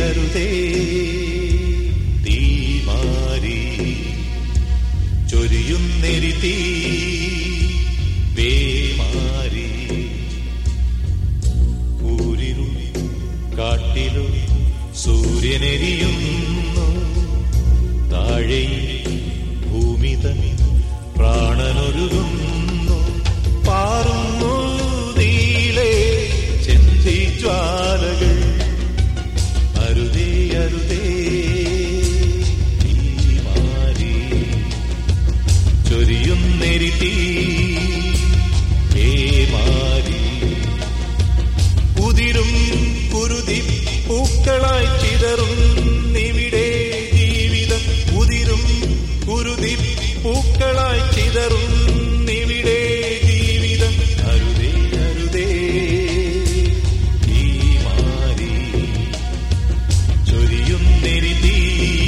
അരുതേ തീമാരി ചൊരിയുന്നെരി തീ പേമാരി ഊരിലും കാട്ടിലും സൂര്യനെരിയുന്നു താഴെ ഭൂമി തനി പ്രാണനൊരുകുന്നു പാറുന്നു നീളെ ചെന്തി ജ്വാലകൾ അരുതേ അരുതേ തീമാരി ചൊരിയുന്നെരി തീ പേമാരി ഉതിരും കുരുതി പൂക്കളായി ചിതറും നിവിടെ ജീവിതം ഉതിരും കുരുതി പൂക്കളായി ചിതറും നിവിടെ ജീവിതം അരുതേ അരുതേ ഈ മാറി ചൊരിയും നെരുതി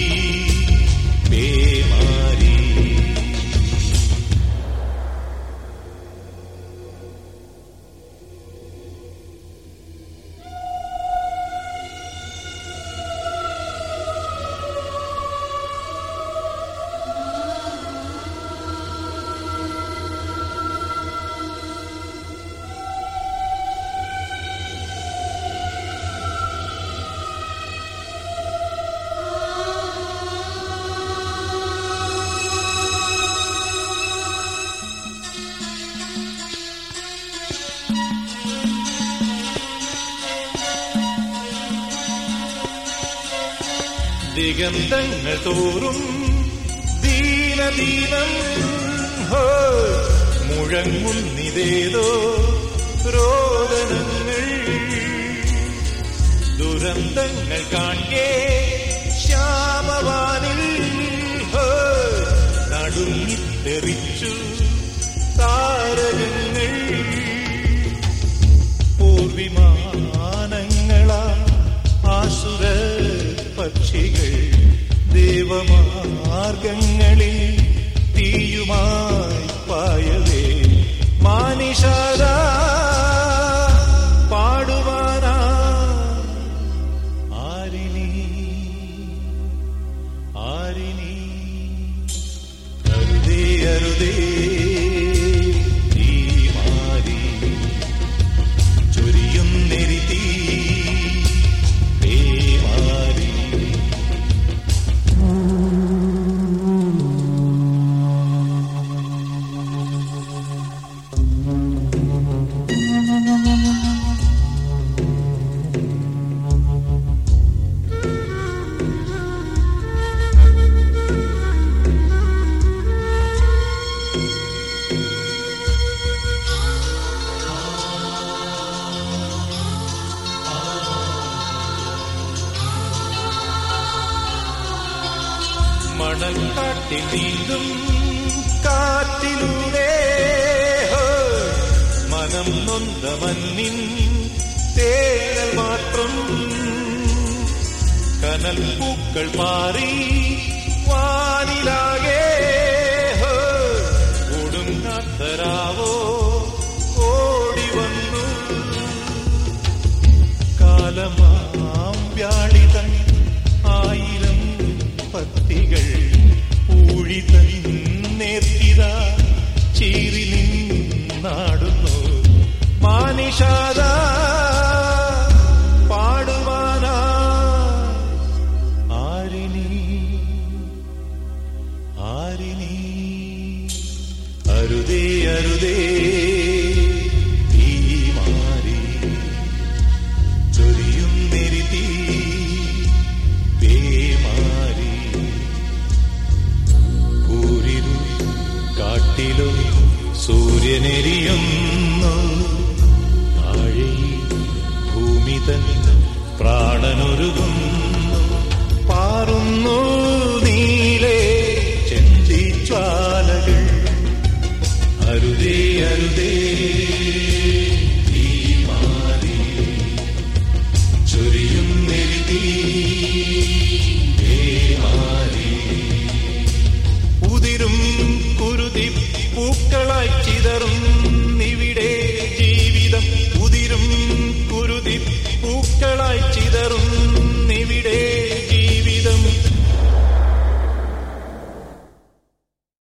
പേമാരി ദിഗന്ധങ്ങൾ തോറും ദീനദീനം ഹോ മുഴങ്ങുന്നിതേതോ രോദനങ്ങൾ ദുരന്തങ്ങൾ കാണേ ശ്യാമവാനിൽ ഹോ നടുങ്ങിത്തെറിച്ചു താരകങ്ങൾ പൂർവിമാനങ്ങളാ ആസുര പക്ഷികൾ ദേവമാർഗങ്ങളിൽ തീയുമായി പായവേ മാനിഷാദ പാടുവാനാ ആരിനി ആരിനി അരുതേ അരുതേ ഈ മാരി ചൊരിയും നെരുതി പേമാരി മണൽക്കാട്ടിൽ നീന്തും കാറ്റിലൂടെ ഹോ, മനം നൊന്ത മണ്ണിൻ തേനൽ മാത്രം കനൽ പൂക്കൾ മാറി വാനിലാകെ ഹോ, കൊടുങ്കാത്തരാവോ ഓടി വന്നു കാലമാം വ്യാളിതൻ ആയിരം പത്തികൾ ഊഴിതൻ നേർത്തിത ചീറി നിന്നാടുന്നു മാനിഷാദ പാടുവാനാ ആരിനി ആരിനി അരുതേ അരുതേ ഈ മാറി ചൊരിയും നെരുതി പേമാരി കൂരിലും കാട്ടിലും സൂര്യനെരിയുന്നു താഴെ ഭൂമി തൻ പ്രാണനൊരുകും